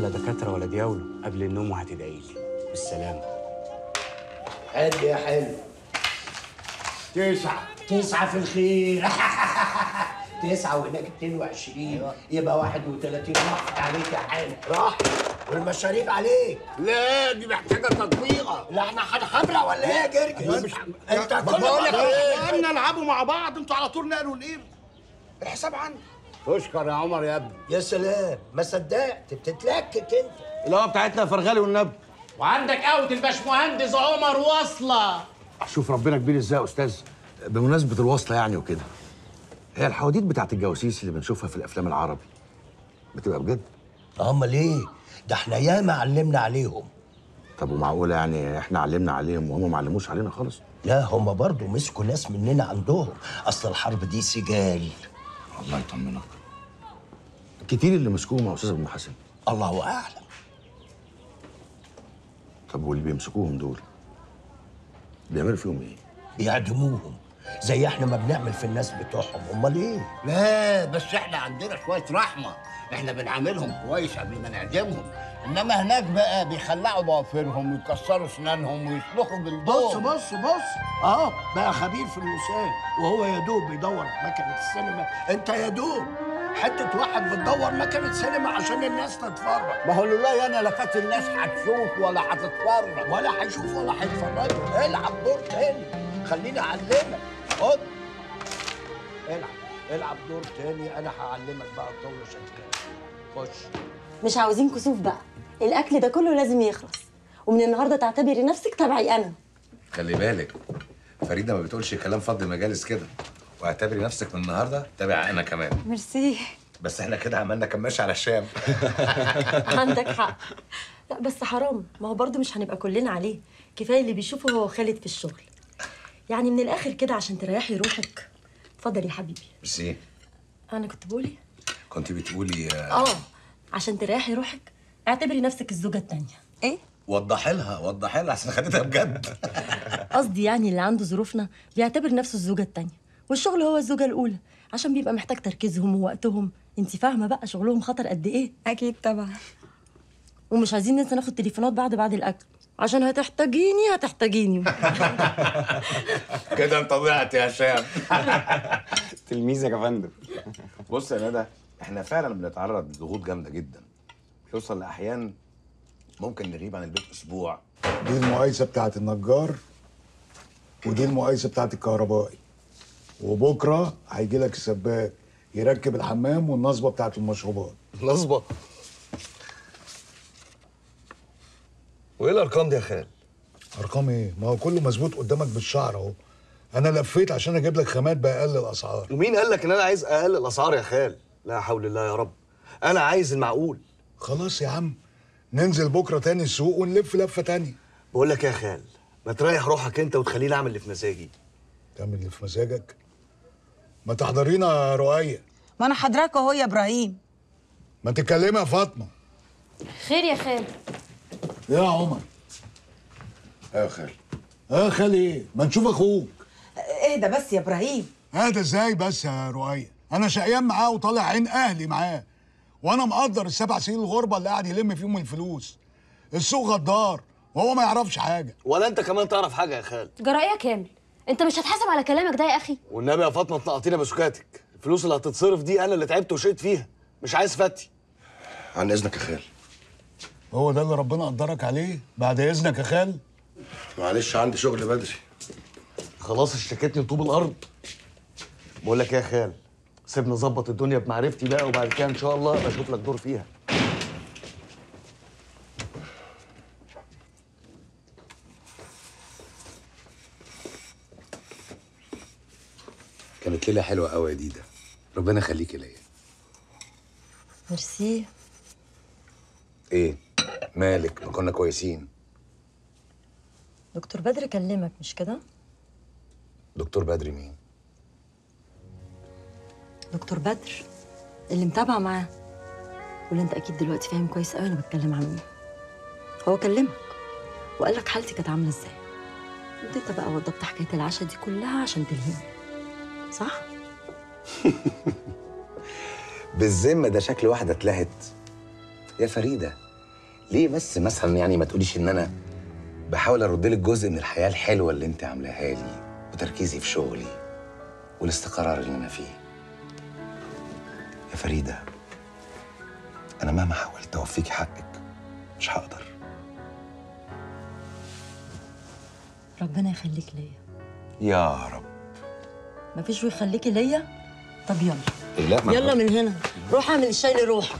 دكاتره ولا دياولو قبل النوم وهتدعي لي بالسلامه حلو يا حلو تسعة تسعة في الخير تسعة وهناك 22 يبقى 31 راحت عليك يا حلو راح والمشاريب عليك لا دي محتاجه تطبيقه لا احنا هنحبرق ولا ايه يا جرجس؟ مش- انت ما كل بقول لك مرة- إيه؟ قلنا العبوا مع بعض انتوا على طول نقلوا القير الحساب عندي تشكر يا عمر يا ابني يا سلام ما صدقت بتتلكك انت القهوه بتاعتنا يا فرغالي والنبي وعندك قهوة الباشمهندس عمر واصلة شوف ربنا كبير ازاي يا استاذ بمناسبه الوصله يعني وكده هي الحواديت بتاعت الجواسيس اللي بنشوفها في الافلام العربي بتبقى بجد امال ايه؟ ده احنا ياما علمنا عليهم طب ومعقوله يعني احنا علمنا عليهم وهم ما علموش علينا خالص لا هم برضو مسكوا ناس مننا عندهم اصل الحرب دي سجال الله يطمنك كتير اللي مسكوهم يا استاذ ابو محسن الله اعلم طب واللي بيمسكوهم دول بيعملوا فيهم ايه بيعدموهم زي احنا ما بنعمل في الناس بتوعهم امال ايه لا بس احنا عندنا شويه رحمه احنا بنعاملهم كويس قبل ما نعدمهم انما هناك بقى بيخلعوا ضوافرهم ويكسروا اسنانهم ويسلخوا بص جلدهم بص بص اه بقى خبير في اللسان وهو يا دوب بيدور مكنه السينما انت يا دوب حته واحد بتدور مكنه سينما عشان الناس تتفرج ما هو لله انا لا كانت الناس هتشوف ولا هتتفرج ولا هيشوف ولا هيتفرج العب دور تاني خليني اعلمك خد العب العب دور تاني انا هعلمك بقى الطاوله شكلها خش مش عاوزين كسوف بقى الاكل ده كله لازم يخلص ومن النهارده تعتبري نفسك تبعي انا خلي بالك فريده ما بتقولش كلام فض مجالس كده واعتبري نفسك من النهارده تابع انا كمان ميرسي بس احنا كده عملنا كماش على الشام عندك حق لا بس حرام ما هو برضه مش هنبقى كلنا عليه كفايه اللي بيشوفه هو خالد في الشغل يعني من الاخر كده عشان تريحي روحك اتفضل يا حبيبي بس ايه انا كنت بقول ايه كنت بتقولي آه، اه عشان تريحي روحك اعتبري نفسك الزوجه التانية ايه وضحي لها وضحي لها عشان خدتها بجد قصدي يعني اللي عنده ظروفنا بيعتبر نفسه الزوجة التانية والشغل هو الزوجة الأولى عشان بيبقى محتاج تركيزهم ووقتهم انت فاهمة بقى شغلهم خطر قد ايه أكيد طبعا ومش عايزين ننسى ناخد تليفونات بعد بعد الأكل عشان هتحتاجيني هتحتاجيني كده انت ضيعت يا هشام تلميذك يا فندم بص يا ندى احنا فعلا بنتعرض لضغوط جامده جدا بيوصل لاحيان ممكن نغيب عن البيت اسبوع دي المقايسه بتاعت النجار ودي المقايسه بتاعت الكهربائي وبكره هيجي لك السباك يركب الحمام والنصبه بتاعت المشروبات نصبه وايه الارقام دي يا خال ارقام ايه ما هو كله مظبوط قدامك بالشعر اهو انا لفيت عشان اجيب لك خامات باقل الاسعار ومين قال لك ان انا عايز اقلل الاسعار يا خال لا حول الله يا رب انا عايز المعقول خلاص يا عم ننزل بكره تاني السوق ونلف لفه تانية بقول لك يا خال ما تريح روحك انت وتخليني اعمل اللي في مزاجي تعمل اللي في مزاجك ما تحضرينا يا رؤية ما أنا حضرتك أهو يا إبراهيم ما تتكلمي يا فاطمه خير يا خال يا عمر ايوه يا خال اه خالي ايه ما نشوف اخوك اهدى بس يا إبراهيم هذا ازاي بس يا رؤية انا شقيان معاه وطالع عين اهلي معاه وانا مقدر السبع سنين الغربه اللي قاعد يلم فيهم الفلوس السوق غدار وهو ما يعرفش حاجه ولا انت كمان تعرف حاجه يا خال جرأية كامل انت مش هتحاسب على كلامك ده يا اخي والنبي يا فاطمه تنقطينا بسكاتك الفلوس اللي هتتصرف دي انا اللي تعبت وشقيت فيها مش عايز فتي عن اذنك يا خال هو ده اللي ربنا قدرك عليه بعد اذنك يا خال معلش عندي شغل بدري خلاص اشتكيتني لطوب الارض بقول لك ايه يا خال سيبني اظبط الدنيا بمعرفتي بقى وبعد كده ان شاء الله بشوف لك دور فيها كانت ليله حلوه قوي يا ديدا ربنا يخليكي ليا ميرسي ايه مالك ما كنا كويسين دكتور بدر كلمك مش كده دكتور بدري مين دكتور بدر اللي متابعه معاه واللي انت اكيد دلوقتي فاهم كويس قوي انا بتكلم عن مين هو كلمك وقال لك حالتي كانت عامله ازاي قلت انت بقى وضبت حكايه العشاء دي كلها عشان تلهيني صح بالذمه ده شكل واحده اتلهت يا فريده ليه بس مثلا يعني ما تقوليش ان انا بحاول ارد لك جزء من الحياه الحلوه اللي انت عاملاها لي وتركيزي في شغلي والاستقرار اللي انا فيه يا فريده انا مهما حاولت اوفيكي حقك مش هقدر ربنا يخليك ليا يا رب مفيش ويخليكي ليا طب يلا إيه لا ما يلا من هنا روح اعمل الشاي لروحك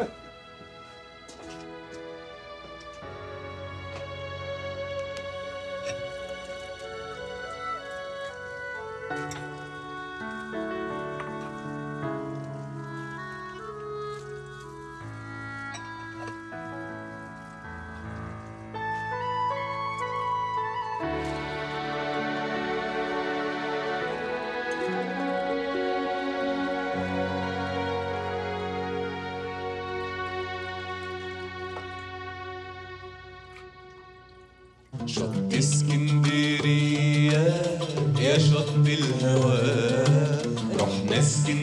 شط اسكندرية يا شط الهوى رحنا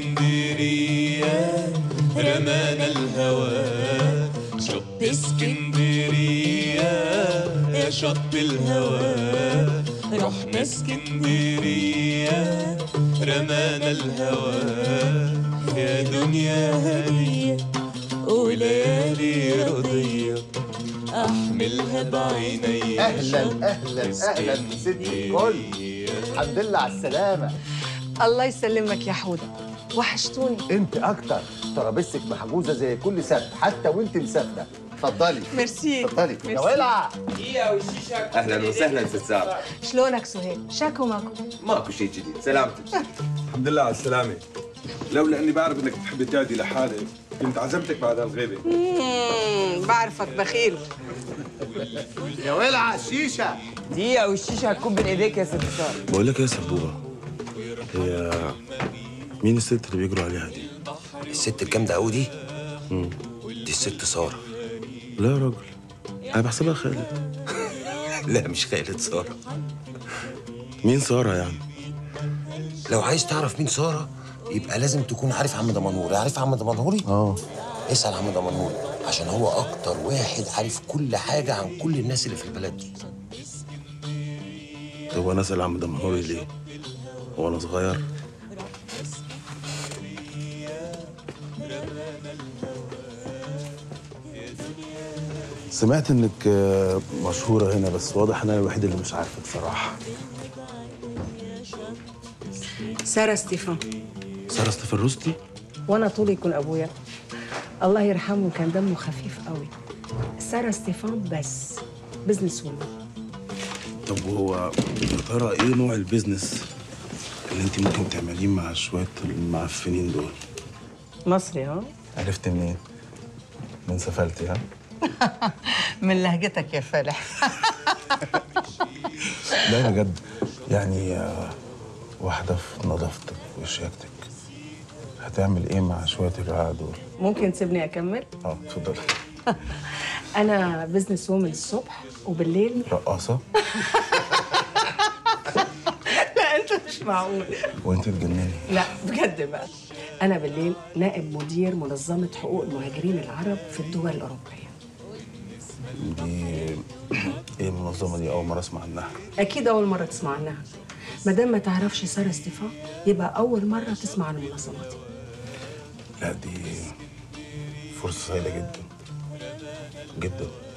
اسكندرية رمانا الهوى شط اسكندرية يا شط الهوى رحنا اسكندرية رمانا الهوى يا دنيا هنية وليالي رضية احملها بعيني اهلا اهلا اهلا ست الكل الحمد لله على السلامه الله يسلمك يا حوده وحشتوني انت اكتر ترابيزتك محجوزه زي كل سبت حتى وانت مسافره اتفضلي ميرسي اتفضلي يا ميرسي. ولع دقيقة والشيشة اهلا وسهلا ست سعد شلونك سهيل شاكو ماكو ماكو شيء جديد سلامتك الحمد لله على السلامة لولا اني بعرف انك بتحبي تقعدي لحالك كنت عزمتك بعد هالغيبة مم، بعرفك بخيل يا ولع الشيشه دقيقة والشيشة هتكون بين ايديك يا ست سارة بقول لك يا سبوبة هي مين الست اللي بيجروا عليها دي؟ الست الجامدة أوي دي؟ دي الست سارة لا يا راجل انا بحسبها خالد لا مش خالد سارة مين سارة يعني؟ لو عايز تعرف مين سارة يبقى لازم تكون عارف عم دمنهوري عارف عم دمنهوري؟ اه اسأل عم دمنهوري عشان هو أكتر واحد عارف كل حاجة عن كل الناس اللي في البلد دي طب انا اسال عم دمنهوري ليه؟ هو انا صغير؟ سمعت انك آه، مشهورة هنا بس واضح ان انا الوحيد اللي مش عارفك صراحة سارة ستيفان سارة استفروستي؟ وانا طولي يكون ابويا الله يرحمه كان دمه خفيف قوي سارة ستيفان بس بزنس وومن طب وهو يا ترى ايه نوع البيزنس اللي انت ممكن تعمليه مع شوية المعفنين دول؟ مصري ها عرفت منين؟ من سفلتي ها؟ من لهجتك يا فالح لا بجد يعني آه، واحدة في نظافتك وشياكتك هتعمل ايه مع شوية الرعاع دول؟ ممكن تسيبني اكمل اه اتفضلي انا بزنس وومن الصبح وبالليل رقاصة لا انت مش معقول وانت تجنني لا بجد بقى انا بالليل نائب مدير منظمه حقوق المهاجرين العرب في الدول الاوروبيه دي ايه المنظمة دي أول مرة أسمع عنها اكيد اول مره تسمع عنها ما دام ما تعرفش ساره ستيفان يبقى اول مره تسمع عن المنظمه دي لا دي فرصة سعيدة جدا جدا